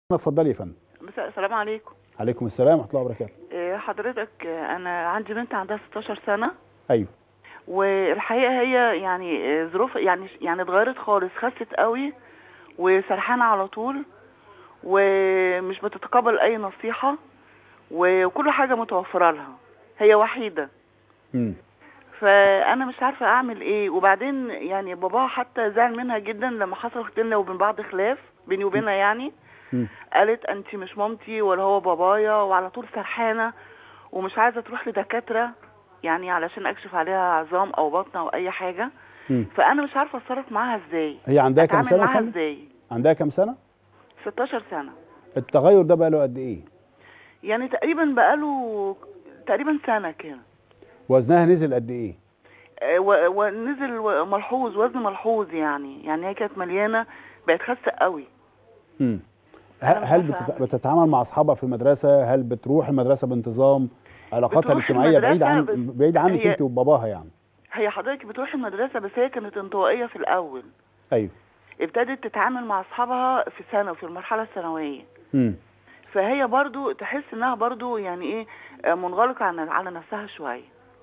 اتفضلي يا فندم مساء السلام عليكم عليكم السلام ورحمه الله وبركاته إيه، حضرتك آه، انا عندي بنت عندها 16 سنه ايوه والحقيقه هي يعني آه، ظروف يعني يعني اتغيرت خالص خست قوي وسرحانه على طول ومش بتتقبل اي نصيحه وكل حاجه متوفره لها هي وحيده امم فانا مش عارفه اعمل ايه وبعدين يعني باباها حتى زعل منها جدا لما حصل بيننا وبين بعض خلاف بيني وبينها يعني مم. قالت انت مش مامتي ولا هو بابايا وعلى طول سرحانه ومش عايزه تروح لدكاتره يعني علشان اكشف عليها عظام او بطن او اي حاجه مم. فانا مش عارفه اتصرف معاها ازاي هي عندها كام اتعامل سنه يا معاها فندم ازاي عندها كام سنه 16 سنه التغير ده بقى له قد ايه يعني تقريبا بقاله تقريبا سنه كده وزنها نزل قد ايه آه، و- ونزل و- ملحوظ وزن ملحوظ يعني يعني هي كانت مليانه بقت خاسه قوي امم أنا ه- مش هل عارفة بتت... أعمل إيه. بتتعامل مع اصحابها في المدرسه هل بتروح المدرسه بانتظام علاقاتها بتروح الاجتماعيه بعيد عن المدرسة بس بعيد عنك هي- انت وباباها يعني هي حضرتك بتروح المدرسه بس هي كانت انطوائيه في الاول ايوه ابتدت تتعامل مع اصحابها في ثانوي في المرحله الثانويه امم فهي برضو تحس انها برضو يعني ايه آه، منغلقه عن على نفسها شويه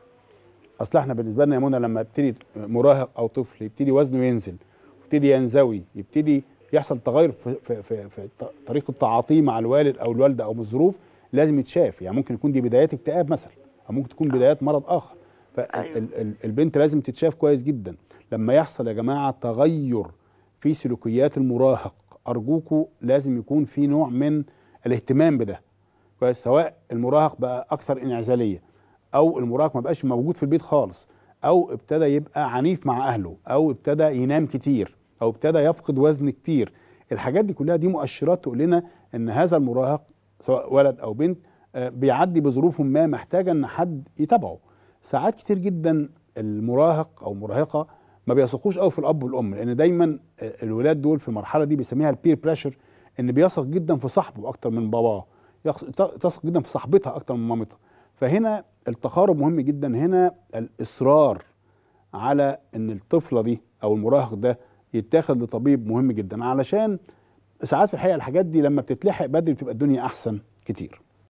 اصل احنا بالنسبه لنا يا منى لما يبتدي مراهق او طفل يبتدي وزنه ينزل يبتدي ينزوي يبتدي يحصل تغير في في في, في ط- طريقه تعاطيه مع الوالد او الوالده او من الظروف لازم يتشاف يعني ممكن يكون دي بدايات اكتئاب مثلا او ممكن تكون بدايات مرض اخر أيوة. فالبنت لازم تتشاف كويس جدا لما يحصل يا جماعه تغير في سلوكيات المراهق ارجوكوا لازم يكون في نوع من الاهتمام بده كويس سواء المراهق بقى اكثر انعزاليه او المراهق ما بقاش موجود في البيت خالص او ابتدى يبقى عنيف مع اهله او ابتدى ينام كتير او ابتدى يفقد وزن كتير الحاجات دي كلها دي مؤشرات تقول لنا ان هذا المراهق سواء ولد او بنت آه، بيعدي بظروف ما محتاجه ان حد يتابعه ساعات كتير جدا المراهق او المراهقه ما بيثقوش قوي في الاب والام لان دايما آه، الولاد دول في المرحله دي بيسميها البير بريشر ان بيثق جدا في صاحبه اكتر من باباه يثق- تثق جدا في صاحبتها اكتر من مامتها فهنا التقارب مهم جدا هنا الاصرار على ان الطفله دي او المراهق ده يتاخد لطبيب مهم جدا علشان ساعات في الحقيقه الحاجات دي لما بتتلحق بدري بتبقى الدنيا احسن كتير